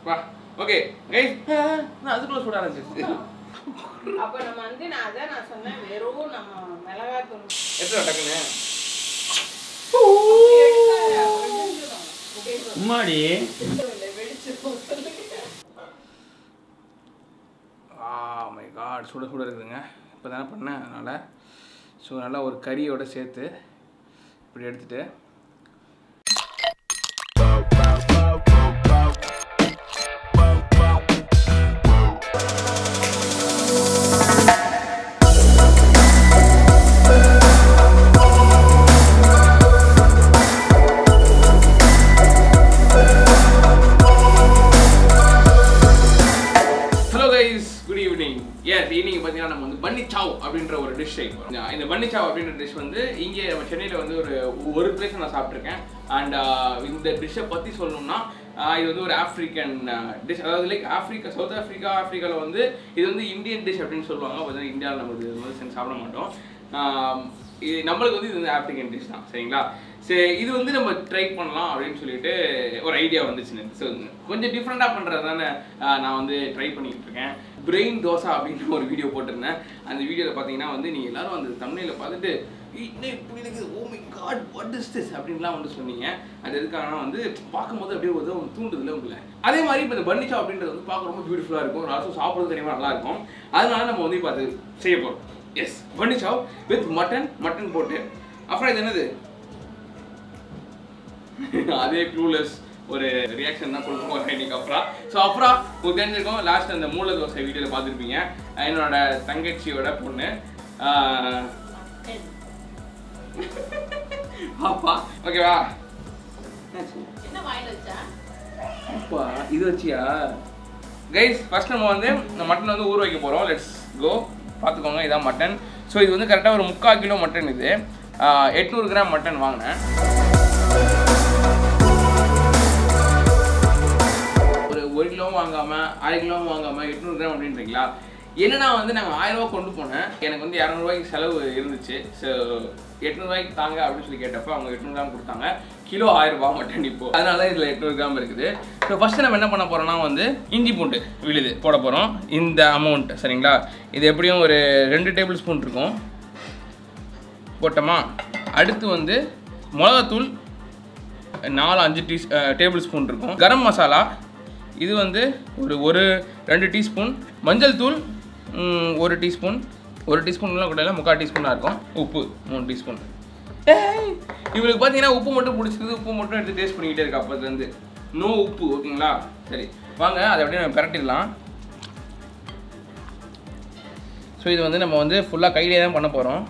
வா okay guys நான் அதுக்குள்ள சுட ஆரம்பிச்சிருச்சு அப்ப நம்ம வந்து நான் அதான் நான் சொன்னேன் வெறும் நம்ம மிளகாத்தூள் எத்தனை டக்குன்னு உம்மாடி ஆ மை காட் சுட சுட இருக்குதுங்க இப்போ தானே பண்ணேன் அதனால் ஸோ நல்லா ஒரு கறியோட சேர்த்து இப்படி எடுத்துட்டு hello guys good evening yes evening பார்த்தீங்கன்னா நம்ம வந்து பன்னி சாவ் அப்படின்ற ஒரு டிஷ் செய்வோம் இந்த பன்னி சாவ் அப்படின்ற டிஷ் வந்து இங்கே நம்ம சென்னையில் வந்து ஒரு ஒரு பிளேஸ் நான் சாப்பிட்ருக்கேன் அண்ட் இந்த டிஷ்ஷை பற்றி சொல்லணும்னா ஆஹ் இது வந்து ஒரு ஆஃப்ரிக்கன் டிஷ் அதாவது லைக் ஆஃப்ரிக்கா சவுத் ஆஃப்ரிக்கா ஆஃப்ரிக்காவில் வந்து இது வந்து இந்தியன் டிஷ் அப்படின்னு சொல்லுவாங்க பார்த்தீங்கன்னா இந்தியாவில் நம்ம இது வந்து செஞ்சு சாப்பிட மாட்டோம் ஆஹ் இது நம்மளுக்கு வந்து இது வந்து ஆஃப்ரிக்கன் டிஷ் தான் சரிங்களா சரி இது வந்து நம்ம ட்ரை பண்ணலாம் அப்படின்னு சொல்லிட்டு ஒரு ஐடியா வந்துச்சு எனக்கு ஸோ கொஞ்சம் டிஃப்ரெண்ட்டாக பண்ணுறது தானே நான் வந்து ட்ரை பண்ணிட்டு இருக்கேன் பிரெயின் தோசை அப்படின்னு ஒரு வீடியோ போட்டிருந்தேன் அந்த வீடியோவில் பார்த்தீங்கன்னா வந்து நீங்கள் எல்லாரும் அந்த தமிழில் பார்த்துட்டு "ஏய், என்ன இப்படி இருக்குது oh my God what is this அப்படின்லாம் வந்து சொன்னீங்க அது எதுக்காகனா வந்து பார்க்கும்போது அப்படியே ஒரு ஒரு தூண்டுதில்ல உங்களை அதே மாதிரி இப்போ இந்த பன்னிச்சா அப்படின்றது வந்து பார்க்க ரொம்ப பியூட்டிஃபுல்லாக இருக்கும் ஆல்சோ சாப்பிட்றது கண்டிப்பாக நல்லா இருக்கும் அதனால நம்ம வந்து இப்போ அது செய்ய போகிறோம் yes bunny chow with mutton mutton போட்டு அப்புறம் இது என்னது அதே க்ளூலெஸ் ஒரு ரியாக்ஷன் தான் கொடுக்க போகிறேன் இன்னைக்கு அப்புறம் ஸோ அப்புறம் உங்களுக்கு தெரிஞ்சிருக்கோம் லாஸ்ட் அந்த மூல தோசை வீடியோவில் பார்த்துருப்பீங்க என்னோட தங்கச்சியோட பொண்ணு ஆஹ், பாப்பா ஓகேவா என்ன வாயில் வச்சா அப்பா இது வச்சியா கைஸ் ஃபர்ஸ்ட் நம்ம வந்து இந்த மட்டன் வந்து ஊற வைக்க போகிறோம் லெட்ஸ் கோ பார்த்துக்கோங்க இதான் மட்டன் ஸோ இது வந்து கரெக்டாக ஒரு முக்கால் கிலோ மட்டன் இது ஆஹ், எட்நூறு கிராம் மட்டன் வாங்கினேன் ஒரு ஒரு கிலோவும் வாங்காமல் அரை கிலோவும் வாங்காமல் எட்நூறு கிராம் அப்படின்றீங்களா என்னன்னா வந்து நாங்கள் ஆயிரம் ரூபாய் கொண்டு போனேன் எனக்கு வந்து இரநூறுவாய்க்கு செலவு இருந்துச்சு ஸோ எட்நூறுவாய்க்கு தாங்க அப்படின்னு சொல்லி கேட்டப்போ அவங்க எட்நூறு கிராம் கொடுத்தாங்க கிலோ ஆயிரம் ரூபாய் மட்டன் இப்போ அதனால தான் இதில் எட்நூறு கிராம் இருக்குது ஸோ ஃபஸ்ட்டு நம்ம என்ன பண்ண போகிறோம்னா வந்து இஞ்சி பூண்டு விழுது போட போகிறோம் இந்த அமௌண்ட் சரிங்களா இது எப்படியும் ஒரு ரெண்டு டேபிள் ஸ்பூன் இருக்கும் போட்டோமா அடுத்து வந்து மிளகாத்தூள் நாலு அஞ்சு டீ டேபிள் ஸ்பூன் இருக்கும் கரம் மசாலா இது வந்து ஒரு ஒரு ரெண்டு டீஸ்பூன் மஞ்சள் தூள் ம், ஒரு டீஸ்பூன் ஒரு டீஸ்பூன்லாம் கூட இல்லை முக்கால் டீஸ்பூனாக இருக்கும் உப்பு மூணு டீஸ்பூன் ஏய் இவளுக்கு பார்த்தீங்கன்னா உப்பு மட்டும் பிடிச்சிருக்குது உப்பு மட்டும் எடுத்து டேஸ்ட் பண்ணிக்கிட்டே இருக்கா அப்போதுலேருந்து நோ உப்பு ஓகேங்களா சரி வாங்க அதை அப்படியே நம்ம பிரட்டிடலாம் ஸோ இது வந்து நம்ம வந்து ஃபுல்லாக கையிலே தான் பண்ண போகிறோம்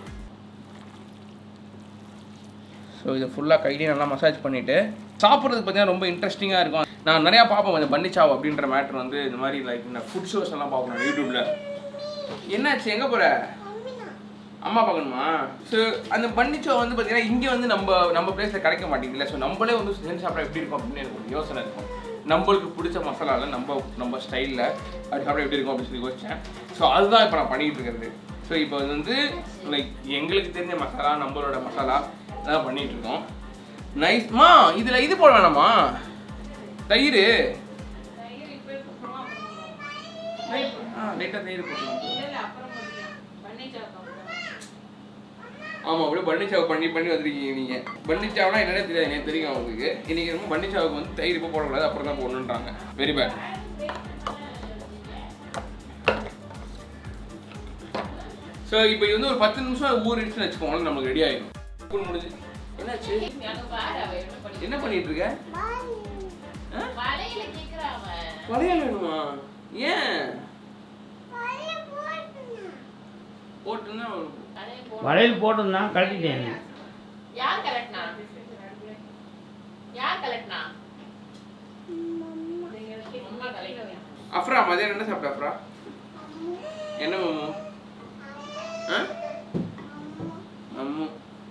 ஸோ இதை ஃபுல்லாக கையிலே நல்லா மசாஜ் பண்ணிவிட்டு சாப்பிட்றதுக்கு பார்த்தீங்கன்னா ரொம்ப இன்ட்ரெஸ்டிங்காக இருக்கும் நான் நிறையா பார்ப்பேன் இந்த பன்னிச்சாவ் அப்படின்ற மேட்ரு வந்து இந்த மாதிரி லைக் இந்த ஃபுட் ஷோஸ் எல்லாம் பார்ப்பேன் யூடியூப்பில் என்னாச்சு எங்கே போகிற அம்மா பார்க்கணுமா ஸோ அந்த பன்னிச்சாவ் வந்து பார்த்தீங்கன்னா இங்கே வந்து நம்ம நம்ம பிளேஸில் கிடைக்க மாட்டேங்குதுல்ல ஸோ நம்மளே வந்து செஞ்சு சாப்பிட்டா எப்படி இருக்கும் அப்படின்னு எனக்கு ஒரு யோசனை இருக்கும் நம்மளுக்கு பிடிச்ச மசாலாவில் நம்ம நம்ம ஸ்டைலில் அது சாப்பிட்டா எப்படி இருக்கும் அப்படின்னு சொல்லி யோசிச்சேன் ஸோ அதுதான் இப்போ நான் பண்ணிகிட்டு இருக்கிறது ஸோ இப்போ இது வந்து லைக் எங்களுக்கு தெரிஞ்ச மசாலா நம்மளோட மசாலா அதான் பண்ணிட்டு இருக்கோம் நைஸ்மா இதில் இது போட வேணாமா தயிர் தயிர் இப்போ அப்புறமா ஆ லைட்டாக தயிர் போடலாம் இல்லை இல்லை அப்புறம் போட்டுக்கலாம் பண்ணி சாப்பிட்டோம் ஆமாம் அப்படியே பன்னிச்சாவு பண்ணி பண்ணி வந்திருக்கீங்க நீங்கள் பன்னிச்சாவுனா என்னன்னே தெரியாது எனக்கு தெரியும் அவங்களுக்கு இன்னைக்கு ரொம்ப பன்னிச்சாவுக்கு வந்து தயிர் இப்போ போடக்கூடாது அப்புறம் தான் போடணுன்றாங்க வெரி பேட் ஸோ இப்போ இது வந்து ஒரு பத்து நிமிஷம் ஊறிடுச்சுன்னு வச்சுக்கோங்களேன் நமக்கு ரெடி ஆயிடும் ஸ்கூல் முடிஞ்சு என்னாச்சு அங்க பாரு அவ என்ன பண்ணி என்ன பண்ணிட்டு இருக்க வலையில கேக்குறா அவ வளையல் வேணுமா ஏன் போட்டுன்னா வலைய போ வளையல் போட்டிருந்தான் கழட்டிட்டேன் யார் கலெக்ட்னா யார் கலெக்ட்னா அம்மா கலெக்ட் அஃப்ரா மதியானம் என்ன சாப்பிட்ட அஃப்ரா என்ன மாமு ஆ அம்மு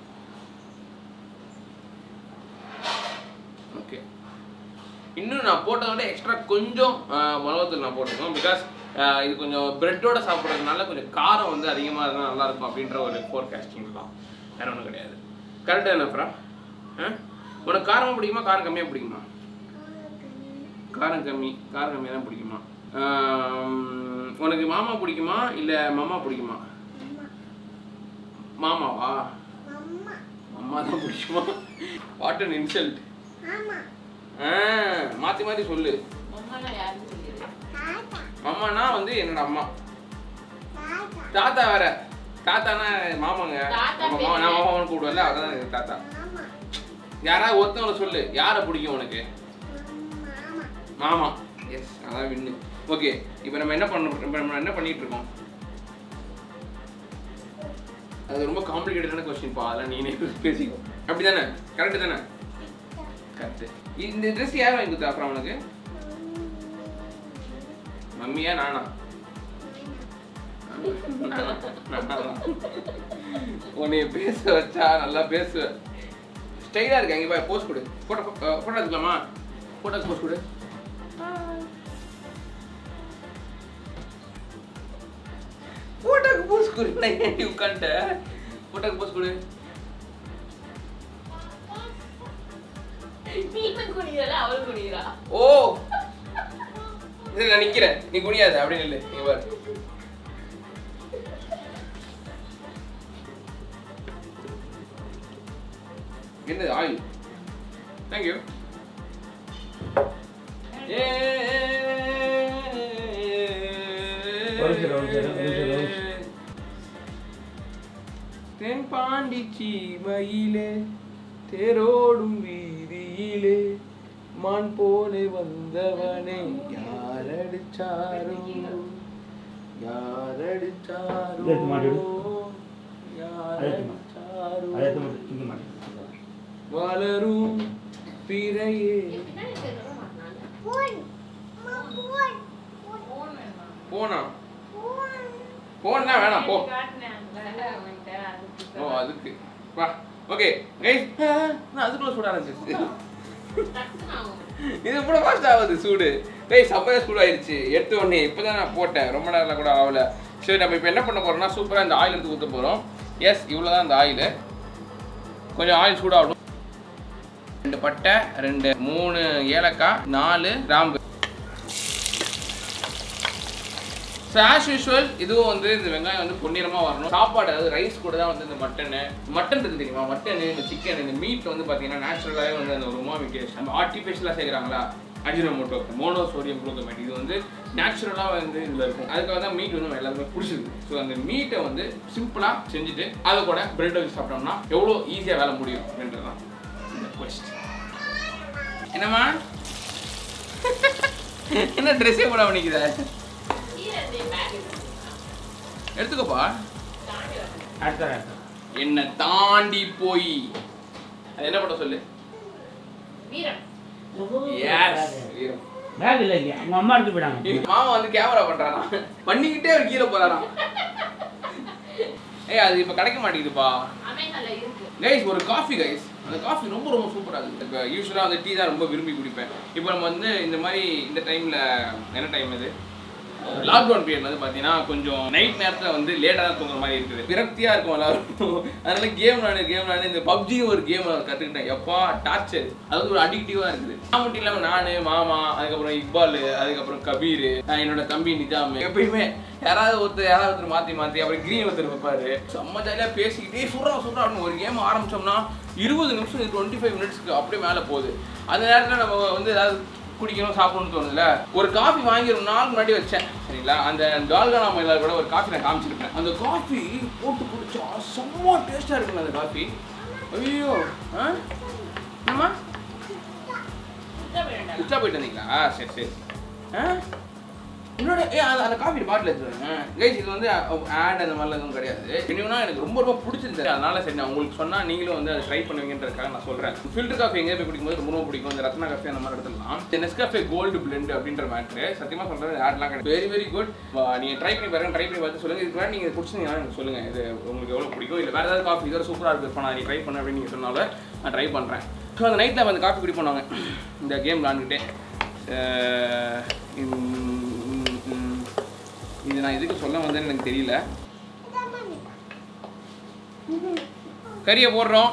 ஓகே இன்னும் நான் போட்டதை விட எக்ஸ்ட்ரா கொஞ்சம் ஆஹ், மிளகாத்தூள் நான் போட்டிருக்கோம் பிகாஸ் இது கொஞ்சம் பிரெட்டோட சாப்பிட்றதுனால கொஞ்சம் காரம் வந்து அதிகமாக இருந்தால் நல்லா இருக்கும் அப்படின்ற ஒரு ஃபோர்காஸ்டிங் தான் வேற ஒன்றும் கிடையாது கரெக்டாக என்ன அஃப்ரா ஆ உனக்கு காரமாக பிடிக்குமா காரம் கம்மியாக பிடிக்குமா காரம் கம்மி காரம் கம்மியாக தான் பிடிக்குமா ஆம், உனக்கு மாமா பிடிக்குமா இல்லை மாமா பிடிக்குமா மாமாவா அம்மா தான் பிடிக்குமா வாட் அன் இன்சல்ட் ஆ மாற்றி மாற்றி சொல்லு அம்மானா யாருன்னு சொல்லிடு அம்மானா வந்து என்னோட அம்மா தாத்தா வேற தாத்தானா மாமாங்க தாத்தா நம்ம மாமா நான் மாமான்னு கூப்பிடுவேன்ல அதான் எனக்கு தாத்தா யாராவது ஒருத்தவங்கள சொல்லு யாரை பிடிக்கும் உனக்கு மாமா எஸ் அதான் வின்னு ஓகே இப்போ நம்ம என்ன பண்ண இப்போ நம்ம என்ன பண்ணிட்டு இருக்கோம் அது ரொம்ப காம்ப்ளிகேட்டடான கொஸ்டின் பா அதெல்லாம் நீனே பேசிக்கோ அப்படி தானே கரெக்டு தானே கரெக்டு இந்த ட்ரெஸ் யார் வாங்கி கொடுத்தா அப்புறம் உனக்கு மம்மியா நானா உன்னைய பேச வச்சா நல்லா பேசுவ ஸ்டைலா இருக்க இங்க போய் போஸ்ட் கொடு போட்டோ போட்டோ எடுக்கலாமா போட்டோ போஸ்ட் கொடு போட்டோக்கு போஸ்ட் கொடு நான் ஏன் உட்காந்துட்ட போட்டோக்கு போஸ்ட் கொடு நீ குடிக்கிறல அவள் குடிக்கிறா ஓ இதுல நான் நிக்கிறேன் நீ குனியாத அப்படின்னு இல்லை நீ பாரு என்னது ஆயில் தேங்க்யூ ஒரு நிமிஷம், ஒரு நிமிஷம், ஒரு நிமிஷம், ஒரு நிமிஷம். தென் பாண்டி சீமையிலே தேரோடும் வீதியிலே மான் போலே வந்தவனே யாரடிச்சாரோ யாரடிச்சாரோ இதை எடுத்து மாட்டிடு. யாரடிச்சாரோ அதை எடுத்து மட்டும் திங்க மாட்டேன் வளரும் பிறையே போனா போன் தான் வேணாம் போ ஓ அதுக்கு வா ஓகே கைஸ் நான் அதுக்குள்ள சூட ஆரம்பிச்சிருச்சு இது கூட ஃபாஸ்ட் ஆகுது சூடு டேய் செம்மையா சூடு ஆயிடுச்சு எடுத்த உடனே இப்போதான் நான் போட்டேன் ரொம்ப நேரம் கூட ஆகல சரி நம்ம இப்போ என்ன பண்ண போறோம்னா சூப்பராக இந்த ஆயில் எடுத்து ஊற்ற போகிறோம் எஸ் இவ்வளோ தான் இந்த ஆயில் கொஞ்சம் ஆயில் சூடாகணும் ரெண்டு பட்டை ரெண்டு மூணு ஏலக்காய் நாலு கிராம்பு ஸோ ஆஸ் யூஷுவல் இதுவும் வந்து இந்த வெங்காயம் வந்து பொன்னிறமாக வரணும் சாப்பாடு அதாவது ரைஸ் கூட தான் வந்து இந்த மட்டனு மட்டன் இருக்கு தெரியுமா மட்டன் இந்த சிக்கன் இந்த மீட் வந்து பார்த்தீங்கன்னா நேச்சுரலாகவே வந்து அந்த ஒரு உமா டேஸ்ட் நம்ம ஆர்டிஃபிஷியலாக செய்கிறாங்களா அஜினமோட்டோ மோனோ சோடியம் குளோக்கமேட் இது வந்து நேச்சுரலாக வந்து இதில் இருக்கும் அதுக்காக தான் மீட் வந்து நம்ம எல்லாருமே பிடிச்சிருக்கு ஸோ அந்த மீட்டை வந்து சிம்பிளாக செஞ்சுட்டு அதை கூட பிரெட் வச்சு சாப்பிட்டோம்னா எவ்வளோ ஈஸியாக வேலை முடியும் அப்படின்றது தான் இந்த கொஸ்ட் என்னம்மா என்ன ட்ரெஸ்ஸே போட பண்ணிக்குதா எடுத்துக்கோப்பா அடுத்த அடுத்த என்னை தாண்டி போய் அது என்ன பண்ண சொல்லு வீரன் எஸ் பேக் இல்லை இங்கே அவங்க அம்மா எடுத்து போயிட்டாங்க மாமா வந்து கேமரா பண்றானா பண்ணிக்கிட்டே அவர் கீழே போறானா ஏய் அது இப்ப கிடைக்க மாட்டேங்குதுப்பா அமேசான்ல இருக்கு கைஸ் ஒரு காஃபி கைஸ் அந்த காஃபி ரொம்ப ரொம்ப சூப்பராக இருக்குது இப்போ யூஸ்வலாக வந்து டீ தான் ரொம்ப விரும்பி குடிப்பேன் இப்போ நம்ம வந்து இந்த மாதிரி இந்த டைமில் என்ன டைம் இது லாக்டவுன் பீரியட் வந்து பார்த்தீங்கன்னா கொஞ்சம் நைட் நேரத்தில் வந்து லேட்டாக தான் தூங்குற மாதிரி இருக்குது விரக்தியாக இருக்கும் எல்லாரும் அதனால கேம் விளாடு கேம் விளாடு இந்த பப்ஜி ஒரு கேம் கற்றுக்கிட்டேன் எப்பா டார்ச்சர் அது வந்து ஒரு அடிக்டிவாக இருக்குது நான் மட்டும் இல்லாமல் நான் மாமா அதுக்கப்புறம் இக்பால் அதுக்கப்புறம் கபீர் நான் என்னோட தம்பி நிஜாம் எப்பயுமே யாராவது ஒருத்தர் யாராவது ஒருத்தர் மாற்றி மாற்றி அப்புறம் கிரீன் ஒருத்தர் வைப்பாரு செம்ம ஜாலியாக பேசிக்கிட்டே சுடுறா சுடுறா அப்படின்னு ஒரு கேம் ஆரம்பிச்சோம்னா இருபது நிமிஷம் டுவெண்ட்டி ஃபைவ் மினிட்ஸ்க்கு அப்படியே மேலே போகுது அந்த நேரத்தில் நம்ம வந்து ஏதாவது குடிக்கணும் சாப்பிடணும்னு தோணுதுல ஒரு காஃபி வாங்கி ஒரு நாள் முன்னாடி வச்சேன் சரிங்களா அந்த டால்கனா மயிலால் கூட ஒரு காஃபி நான் காமிச்சிருப்பேன் அந்த காஃபி போட்டு குடிச்சா செம்ம டேஸ்டாக இருக்குங்க அந்த காஃபி ஐயோ ஆ என்னம்மா உச்சா போயிட்டு வந்தீங்களா சரி சரி ஆ என்னோட ஏ அந்த அந்த காஃபி பாட்டில் எடுத்துருங்க கைஸ் இது வந்து ஆட் அந்த மாதிரிலாம் எதுவும் கிடையாது இன்னும்னா எனக்கு ரொம்ப ரொம்ப பிடிச்சிருந்தது அதனால சரி நான் உங்களுக்கு சொன்னா நீங்களும் வந்து அதை ட்ரை பண்ணுவீங்கன்றதுக்காக நான் சொல்றேன் ஃபில்டர் காஃபி எங்கே போய் குடிக்கும்போது ரொம்ப ரொம்ப பிடிக்கும் இந்த ரத்னா காஃபி அந்த மாதிரி எடுத்துலாம் இந்த நெஸ்காஃபே கோல்டு பிளெண்ட் அப்படின்ற மேட்ரு சத்தியமா சொல்றது ஆட்லாம் கிடையாது வெரி வெரி குட் நீங்க ட்ரை பண்ணி பாருங்க ட்ரை பண்ணி பார்த்து சொல்லுங்க இதுக்கு நீங்க குடிச்சிங்கன்னா எனக்கு சொல்லுங்க இது உங்களுக்கு எவ்வளவு பிடிக்கும் இல்லை வேற ஏதாவது காஃபி இதோட சூப்பராக இருக்கு இப்போ நான் நீ ட்ரை பண்ண அப்படின்னு நீங்க சொன்னாலும் நான் ட்ரை பண்றேன் ஸோ அந்த நைட்டில் வந்து காஃபி குடி பண்ணுவாங்க இந்த கேம் விளாண்டுக்கிட்டே அஹ் இந்த- ம், இது நான் எதுக்கு சொல்ல வந்தேன்னு எனக்கு தெரியல கறியை போடுறோம்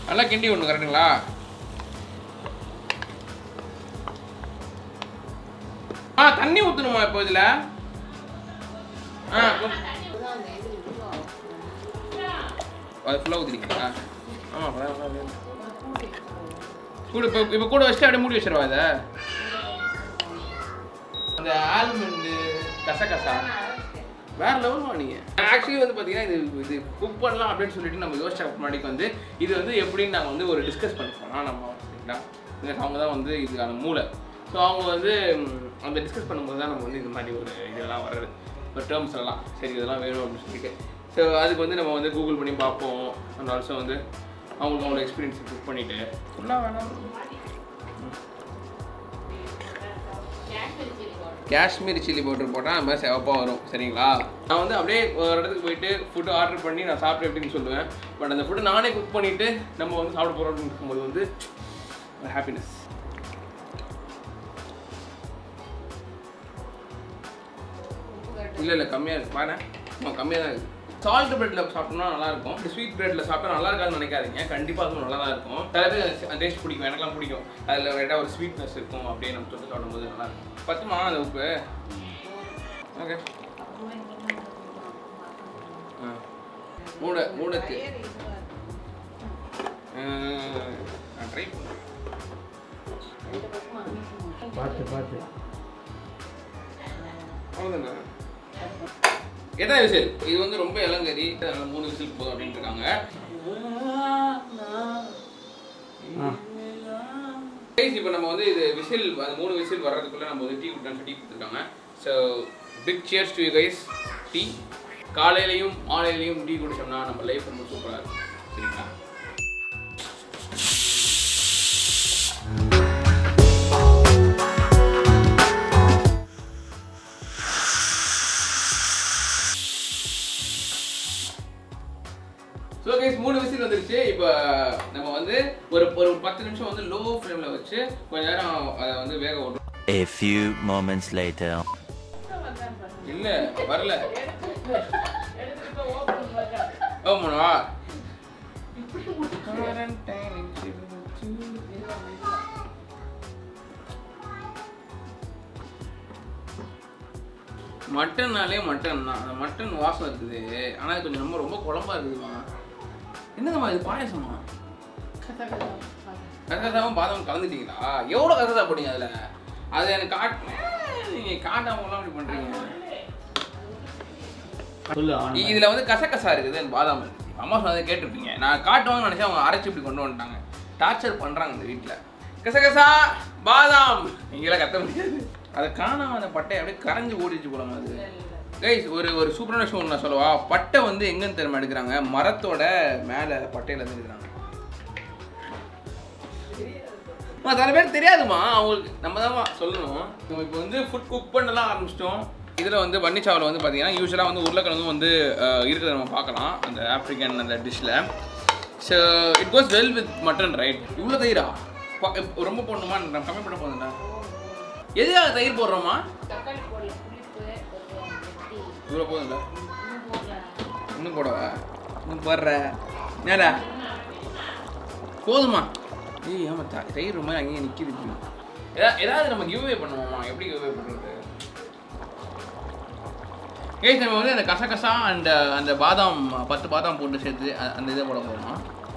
நல்லா கிண்டி ஒன்று கரெக்டுங்களா ஆ தண்ணி ஊற்றணுமா இப்போ இதில் ஆ கொஞ்சம் அது ஃபுல்லாக ஊற்றிருக்கீங்களா ஆமாம் ஃபுல்லாக கூட இப்போ இப்போ கூட வச்சுட்டு அப்படியே மூடி வச்சிருவா இதை அந்த ஆல்மண்டு கசகசா வேற லெவல் நீங்க ஆக்சுவலி வந்து பார்த்தீங்கன்னா இது இது குக் பண்ணலாம் அப்படின்னு சொல்லிட்டு நம்ம யோசிச்சா முன்னாடிக்கு வந்து இது வந்து எப்படின்னு நாங்கள் வந்து ஒரு டிஸ்கஸ் பண்ணிப்போம் நம்ம சரிங்களா இந்த அவங்க தான் வந்து இதுக்கான மூளை ஸோ அவங்க வந்து ம், அந்த டிஸ்கஸ் பண்ணும்போது தான் நம்ம வந்து இந்த மாதிரி ஒரு இதெல்லாம் வர்றது ஒரு டேர்ம்ஸ் எல்லாம் சரி இதெல்லாம் வேணும் அப்படின்னு சொல்லிட்டு ஸோ அதுக்கு வந்து நம்ம வந்து கூகுள் பண்ணி பார்ப்போம் அண்ட் ஆல்சோ வந்து அவங்களுக்கு அவங்களோட எக்ஸ்பீரியன்ஸ் குக் பண்ணிட்டு ஃபுல்லாக வேணாம் காஷ்மீரி சில்லி பவுடர் போட்டால் அந்த மாதிரி சிவப்பாக வரும் சரிங்களா நான் வந்து அப்படியே ஒரு இடத்துக்கு போயிட்டு ஃபுட்டு ஆர்டர் பண்ணி நான் சாப்பிட்டு எப்படின்னு சொல்லுவேன் பட் அந்த ஃபுட்டு நானே குக் பண்ணிவிட்டு நம்ம வந்து சாப்பிட போகிறோம் அப்படின்னு இருக்கும்போது வந்து ஒரு ஹாப்பினஸ் இல்லை இல்லை கம்மியாக இருக்கு பாரு ஆமாம் கம்மியாக தான் இருக்குது சால்ட் பிரெட்டில் சாப்பிட்டோம்னா நல்லா இருக்கும் ஸ்வீட் பிரெட்டில் சாப்பிட்டா நல்லா இருக்காதுன்னு நினைக்காதீங்க கண்டிப்பாக அதுவும் நல்லா தான் இருக்கும் சில பேர் அந்த டேஸ்ட் பிடிக்கும் எனக்கெல்லாம் பிடிக்கும் அதில் லைட்டாக ஒரு ஸ்வீட்னஸ் இருக்கும் அப்படியே நம்ம தொட்டு சாப்பிடும்போது நல்லா இருக்கும் பத்துமா அந்த உப்பு ஓகே ஆ மூட மூடத்து நான் ட்ரை பண்ணுறேன் பார்த்து பார்த்து அவ்வளோதாங்க எத்தனை விசில் இது வந்து ரொம்ப இளங்கறி அதனால மூணு விசில் போதும் அப்படின்ட்டு இருக்காங்க ஆ கைஸ் இப்போ நம்ம வந்து இது விசில் அந்த மூணு விசில் வர்றதுக்குள்ள நம்ம வந்து டீ குடிக்கலாம் டீ கொடுத்துருக்காங்க so big cheers to you guys tea காலையிலையும் மாலையிலையும் டீ குடிச்சோம்னா நம்ம லைஃப் ரொம்ப சூப்பராக இருக்கும் சரிங்களா ஸோ கைஸ் மூணு விசில் வந்துருச்சு இப்போ நம்ம வந்து ஒரு ஒரு பத்து நிமிஷம் வந்து லோ ஃப்ளேமில் வச்சு கொஞ்ச நேரம் அதை வந்து வேக விட்றோம் A few moments later. இல்லை வரல எடுத்துட்டு ஓப்பன் பண்ண ஓ மனவா மட்டன்னாலே மட்டன் தான் அந்த மட்டன் வாசம் இருக்குது ஆனால் இது கொஞ்சம் ரொம்ப ரொம்ப குழம்பா இருக்குதுமா என்னங்கம்மா இது பாயசமா கசகசாவும் பாதாம் கலந்துட்டீங்களா எவ்வளோ கசகசா போட்டீங்க அதில் அது எனக்கு காட்டு நீங்கள் காட்டாமலாம் அப்படி பண்ணுறீங்க சொல்லு அவனை இ- இதுல வந்து கசகசா இருக்குது and பாதாம் இருக்குது அம்மா சொன்னதை கேட்டிருப்பீங்க நான் காட்டுவாங்கன்னு நினைச்சேன் அவங்க அரைச்சி இப்படி கொண்டு வந்துட்டாங்க டார்ச்சர் பண்றாங்க இந்த வீட்ல கசகசா பாதாம் இங்கெல்லாம் கத்த முடியாது அதை காணாம அந்த பட்டை அப்படியே கரைஞ்சு ஓடிச்சு போல அது கைஸ் ஒரு ஒரு சூப்பரான விஷயம் நான் சொல்லவா பட்டை வந்து எங்கன்னு தெரியுமா எடுக்கிறாங்க மரத்தோட மேல பட்டையில இருந்து எடுக்கிறாங்க அம்மா, சில பேர் தெரியாதுமா அவங்களுக்கு நம்ம தான் சொல்லணும் நம்ம இப்போ வந்து ஃபுட் குக் பண்ணலாம் ஆரம்பிச்சிட்டோம் இதில் வந்து பன்னிச்சாவில் வந்து பார்த்தீங்கன்னா யூஸ்வலாக வந்து உருளைக்கிழங்கும் வந்து அஹ், இருக்கிறத நம்ம பார்க்கலாம் அந்த ஆப்ரிக்கன் அந்த டிஷ்ஷில் so it goes well with mutton right இவ்வளோ தயிரா ப- இப்ப ரொம்ப போடணுமா நம்ம கம்மி பண்ண போதுண்டா எதுக்காக தயிர் போடுறோமா தக்காளி போடல புளிப்பு கொஞ்சம் கெட்டி இவ்வளோ போதும்ல இன்னும் போடல இன்னும் போடவா இன்னும் போடுற என்னடா போதுமா ஏய் ஆமாம் த தயிர் ரொம்ப அங்கேயே நிற்கிது ஏதாவது ஏதாவது நம்ம கிவ்வே பண்ணுவோமா எப்படி கிவ்வே பண்ணுறது ஏய் நம்ம வந்து அந்த கசகசா அண்ட் அந்த பாதாம் பத்து பாதாம் போட்டு சேர்த்து அ- அந்த இதை போட போகிறோமா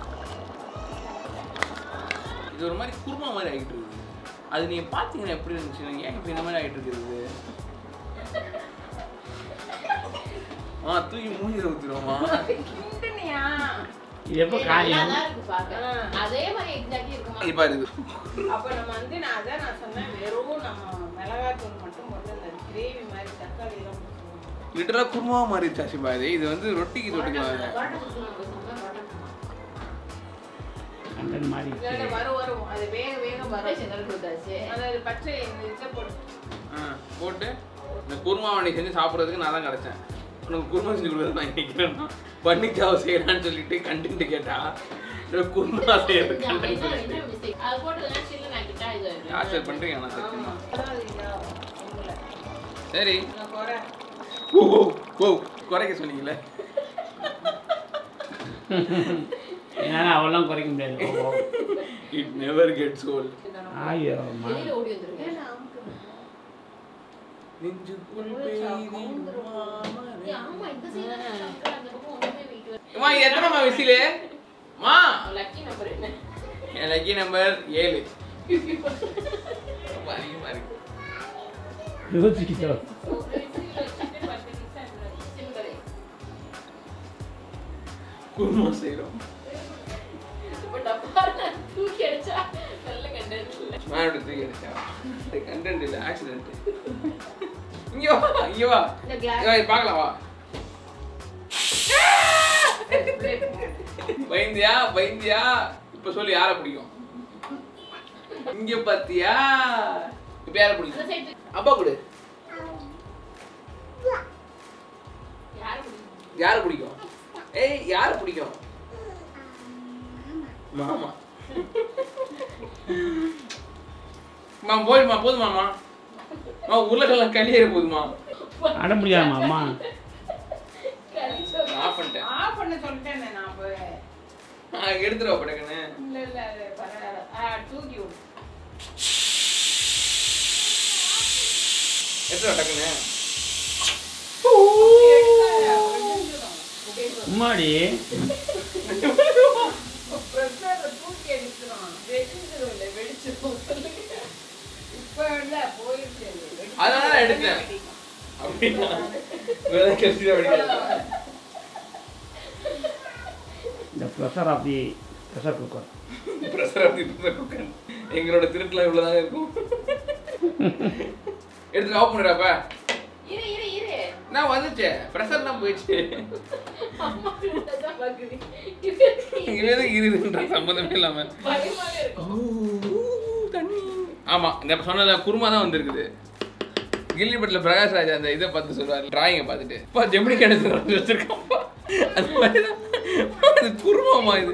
இது ஒரு மாதிரி குருமா மாதிரி ஆகிட்டு இருக்குது அது நீங்கள் பார்த்தீங்கன்னா எப்படி இருந்துச்சு ஏன் இப்போ இந்த மாதிரி ஆகிட்டு இருக்குது ஆ தூக்கி மூஞ்சில ஊற்றிடுவோமா கிண்டனியா இது எப்போ காரியம் நல்லாதான் இருக்கு பார்க்க. அதே மாதிரி exactly இருக்குமா? இப்போ இருக்குது அப்ப நம்ம வந்து நான் அதான் நான் சொன்னேன் வெறும் நம்ம மிளகாத்தூள் மட்டும் போட்டு அந்த கிரேவி மாதிரி தக்காளி எல்லாம் போட்டுருவோம். லிட்டராக குருமா மாறிடுச்சு ஆசிபா இது இது வந்து ரொட்டிக்கு தொட்டுக்கலாம் பரோட்டா சுத்தலாம் பேசாம பரோட்டா. கண்டன் மாதிரி இல்ல, இல்ல, வரும் வரும் அது வேக வேக பரோட்டா வரும் செங்கல் கொடுத்தாச்சு. அதாவது பச்சை இந்த இதில் போட்டு ஆ போட்டு இந்த குருமா வண்டி செஞ்சு சாப்பிட்றதுக்கு நான் தான் கிடச்சேன் உனக்கு குருமா செஞ்சு கொடுக்குறது நான் நினைக்கிறேன்னா பன்னிச்சாவை செய்யலான்னு சொல்லிட்டு கண்டென்ட் கேட்டா இந்த குருமா செய்யறது என்ன கண்டென்ட் என்ன சொல்லிட்டு mistake? அது போட்டதுன்னா சில்லுன்னு ஆக்கிட்டா இது ஆயிடும். ஆச்சர் பண்ணுறீங்க நான் ஆமா சத்தியமா அதான் இல்லையா உங்களை சரி நான் குறை ஓ ஓ ஓ குறைக்க சொன்னீங்களே என்னால் அவ்வளோலாம் குறைக்க முடியாது oh, oh. It never gets old ஐயோ மா வெளியில ஓடி வந்துருங்க ஏன் நான் அமுக்குறேன்? நெஞ்சுக்குள் ஏய், ஆமா இந்த சைடு அந்த பக்கம் ஒண்ணுமே வெயிட் வர அம்மா இது எத்தனைம்மா விசிலு மா லக்கி நம்பர் என்ன என் லக்கி நம்பர் ஏழு ரொம்ப அதிகமா இருக்கு யோசிக்கிட்டோ குருமா செய்கிறோம் தூக்கி அடிச்சா நல்ல கண்டென்ட் இல்ல மேனோட தூக்கி அடிச்சா கண்டென்ட் இல்லை ஆக்சிடென்ட் இங்க வா இங்க வா இந்த glass- இங்க வா, இது பார்க்கலாம் வா பயந்தியா பயந்தியா இப்ப சொல்லு யாரை பிடிக்கும் இங்க பாத்தியா இப்ப யாரை அந்த பிடிக்கும் சைடு அப்பா கொடு யாரு பிடிக்கும் யாரை பிடிக்கும் ஏய் யாரை பிடிக்கும் மாமா மா போதுமா போதுமாமா மா உருளைக்கிழங்கு களி ஏற போதுமா அட முடியாமா அம்மா நான் ஆஃப் பண்ணிட்டேன் ஆஃப் பண்ண சொல்லிட்டேனே நான் அப்ப. நான் எடுத்துருவா படக்குன்னு இல்ல, இல்ல, அது பரவாயில்ல. ஆ, தூக்கி விடு. எடுத்துருவா டக்குன்னு எடுக்காத, அப்புறம் செஞ்சிடும். உம்மாடி pressure ல தூக்கி எடுத்துரும். வெடிச்சிரும் இல்ல, வெடிச்சிரும். இப்ப இல்ல, போயிருச்சு அது. வெடிச்சிரும். அதனால நான் எடுத்தேன். வெடிக்கும். அப்படின்னா வேற கட்சியில் படிக்கிறேன் இந்த pressure of the pressure cooker pressure அப்படி ப்ரெஷர் குக்கர் எங்களோட திருட்டுலாம் இவ்வளோதாங்க இருக்கும் எடுத்து ஆஃப் பண்ணுறப்ப இரு இரு இரு நான் வந்துச்சே ப்ரெஷர்லாம் போயிடுச்சு அம்மா தான் பாக்குது இங்கே இருக்குன்ற சம்மந்தமே இல்லாமல் பயமாவே இருக்கும் தண்ணி ஆமா இந்த சொன்னல குருமா தான் வந்திருக்குது கில்லி பட்டில் பிரகாஷ் ராஜ் அந்த இதை பார்த்து சொல்லுவார் டிராயிங்கை பார்த்துட்டு இப்போ ஜெமினி கணேசன் வந்து வச்சிருக்கான்ப்பா அது மாதிரி தான் அது குருமாமா இது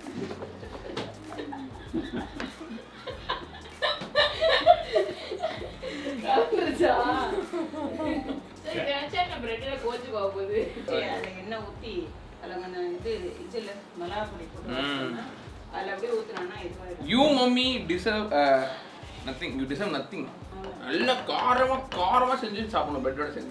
கலந்துருச்சா சரி நினைச்சா நம்ம ரெண்டுல கோச்சு போக போகுது சரி, அதுல எண்ணெய் ஊத்தி, அதுல கொஞ்சம் இது இதுல மிளகாப்பொடி போட்டு ம். வச்சோம்னா, அதுல அப்படியே ஊத்துனோம்னா இதுவாயிடும். You mummy deserve nothing you deserve nothing நல்ல காரமா காரமா செஞ்சு சாப்பிடணும் பெட்டோட சேர்ந்து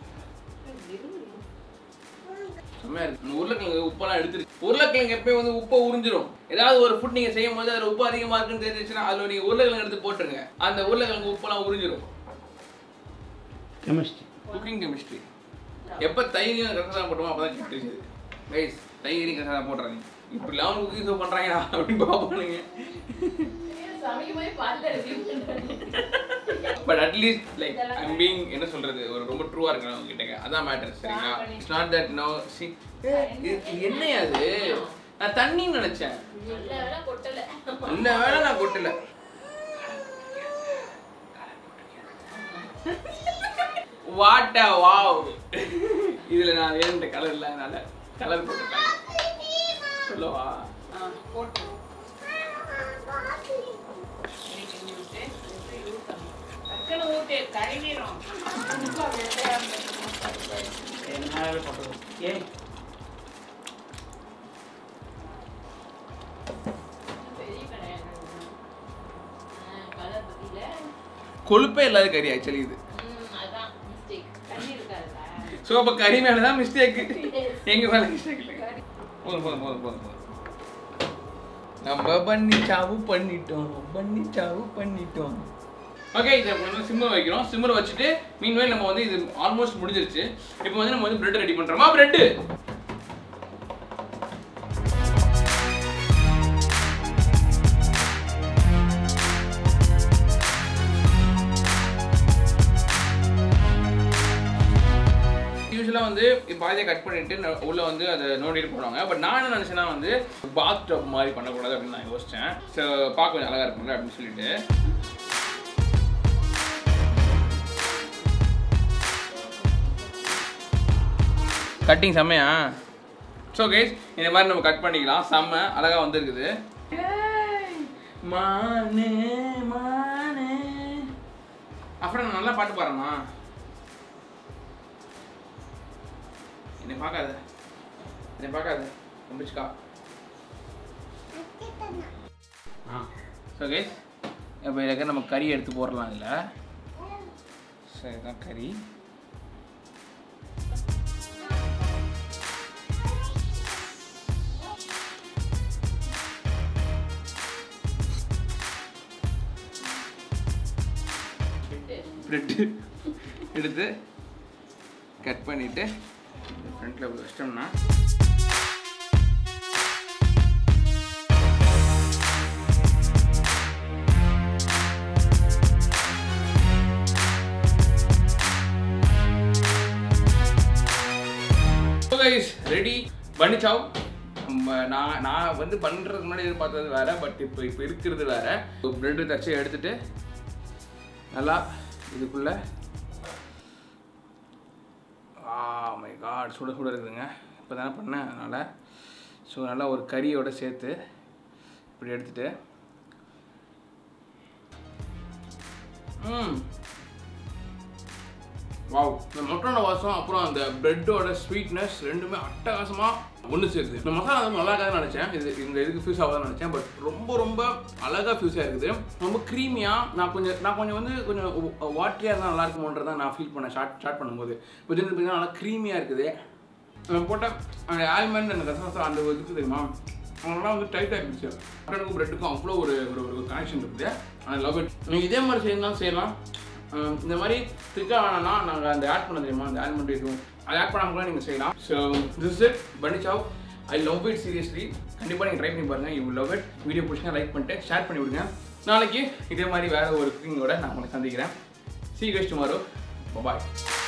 செம்மையா இருக்கு இந்த உருளைக்கிழங்கு உப்பெல்லாம் எடுத்துருச்சு உருளைக்கிழங்கு எப்பயும் வந்து உப்பை உறிஞ்சிரும் ஏதாவது ஒரு ஃபுட் நீங்க செய்யும் போது அதுல உப்பு அதிகமா இருக்குன்னு தெரிஞ்சிச்சுன்னா அதுல நீங்க உருளைக்கிழங்கு எடுத்து போட்டுருங்க அந்த உருளைக்கிழங்கு உப்பெல்லாம் உறிஞ்சிரும் கெமிஸ்ட்ரி குக்கிங் கெமிஸ்ட்ரி எப்போ தைரியம் கரெக்டாக போட்டோமோ அப்போ தான் தெரியுது கைஸ் தைரியம் கரெக்டாக போட்டுறாங்க இப்படி லெவன் குக்கிங் ஷோ பண்ணுறாங்கடா அப்படின்னு பார்ப்பானுங்க சமைக்கும் போது பால்ல review but at least like I'm being என்ன சொல்றது ஒரு ரொம்ப ட்ரூவா இருக்கணும் உங்ககிட்ட அதான் மேட்டர் சரிங்களா it's not that no see என்ன அது நான் தண்ணின்னு நினைச்சேன் நல்ல வேலை கொட்டல இந்த வேலை நான் கொட்டல வாட்டா வாவ் இதுல நான் வேணுன்ற கலர் இல்ல அதனால கலர் போட்டுருக்காங்க சொல்லவா ஆ, போட்டு. இப்படி கிண்டி விட்டு, எடுத்து ஊத்தணும். டக்குனு ஊத்து, கருகிரும். ரொம்ப வெள்ளையா இருந்ததுன்னா என்ன போட்டது ஏ பெரிய கிடையாது கலர் பத்தியில கொழுப்பே இல்லாத கறி ஆக்சுவலி இது ம், அதான் மிஸ்டேக் தண்ணி இருக்காதுல்ல? ஸோ அப்போ கறி மேலே தான் மிஸ்டேக் எங்க மேலே மிஸ்டேக் இல்லை போதும் போதும் போதும் போதும் போதும் நம்ம பண்ணி சாவு பண்ணிட்டோம் பண்ணி சாவு பண்ணிட்டோம் ஓகே இதை வந்து சிம்மர் வைக்கிறோம் சிம்மர் வச்சுட்டு மீன்வேல் நம்ம வந்து இது ஆல்மோஸ்ட் முடிஞ்சிருச்சு இப்போ வந்து நம்ம வந்து பிரெட் ரெடி பண்ணுறோமா பிரெட் யூஸ்வலாக வந்து பாதியை கட் பண்ணிட்டு ந- உள்ள வந்து அதை நோண்டிட்டு போடுவாங்க பட் நான் என்ன நினச்சேன்னா வந்து பாத் டப் மாதிரி பண்ணக்கூடாது அப்படின்னு நான் யோசித்தேன் ஸோ பார்க்க கொஞ்சம் அழகாக இருக்கும்ல அப்படின்னு சொல்லிட்டு கட்டிங் செம்மையா ஸோ கைஸ் இந்த மாதிரி நம்ம கட் பண்ணிக்கலாம் செம்ம அழகாக வந்திருக்குது மானே மானே அப்புறம் நான் நல்லா பாட்டு பாடுறேனா என்னை பார்க்காத என்னை பார்க்காத கம்பிச்சுக்கா ஆ ஸோ கைஸ் இப்போ இதுக்கு நம்ம கறி எடுத்து போடலாம் இதில் ஸோ இதுதான் கறி ப்ரெட்டு எடுத்து கட் பண்ணிவிட்டு ஃப்ரண்ட்டில் இப்படி வச்சிட்டோம்னா கைஸ் ரெடி பண்ணிச்சாவ் நம்ம நான் நான் வந்து பண்ணுறதுக்கு முன்னாடி எதிர்பார்த்தது வேற பட் இப்போ இப்போ இருக்கிறது வேற பிரெட்டு தச்சு எடுத்துட்டு நல்லா இதுக்குள்ள ஆ மை காட் சுட சுட இருக்குதுங்க இப்போ தானே பண்ணேன் அதனால் ஸோ நல்லா ஒரு கறியோட சேர்த்து இப்படி எடுத்துட்டு ம் வாவ் இந்த மொட்டோட வாசம் அப்புறம் அந்த பிரெட்டோட ஸ்வீட்னஸ் ரெண்டுமே அட்டகாசமாக ஒன்று சேருது இந்த மசாலா வந்து நல்லா இருக்காதுன்னு நினச்சேன் இது இந்த இதுக்கு ஃபியூஸ் ஆகாதுன்னு நினச்சேன் பட் ரொம்ப ரொம்ப அழகாக ஃபியூஸாக இருக்குது ரொம்ப க்ரீமியாக நான் கொஞ்சம் நான் கொஞ்சம் வந்து கொஞ்சம் வாட்டரியாக இருந்தால் நல்லா இருக்குமோன்றதை நான் ஃபீல் பண்ணேன் ஸ்டார்ட் ஸ்டார்ட் பண்ணும்போது இப்போ வந்து பார்த்தீங்கன்னா நல்லா க்ரீமியாக இருக்குது நான் போட்ட அந்த ஆல்மண்ட் அந்த கசகசா அந்த ஒரு இதுக்கு தெரியுமா அவங்களாம் வந்து டைட் ஆகிடுச்சு மட்டனுக்கும் ப்ரெட்டுக்கும் அவ்வளோ ஒரு ஒரு ஒரு கனெக்ஷன் இருக்குது ஐ லவ் இட் நீங்கள் இதே மாதிரி செய்யலாம் செய்யலாம் அஹ் இந்த மாதிரி திக்காக வேணாம்னா நாங்கள் அந்த ஆட் பண்ண தெரியுமா அந்த ஆல்மண்ட் இதுவும் அதை ஆட் பண்ணாமல் கூட நீங்கள் செய்யலாம் so this it bunny chow I love it seriously கண்டிப்பாக நீங்கள் ட்ரை பண்ணி பாருங்கள் யூ லவ் இட் வீடியோ பிடிச்சா லைக் பண்ணிட்டு ஷேர் பண்ணி விடுங்க நாளைக்கு இதே மாதிரி வேறு ஒரு குக்கிங்கோட நான் உங்களை சந்திக்கிறேன் சி கஸ்ட் டுமாரோ பாய்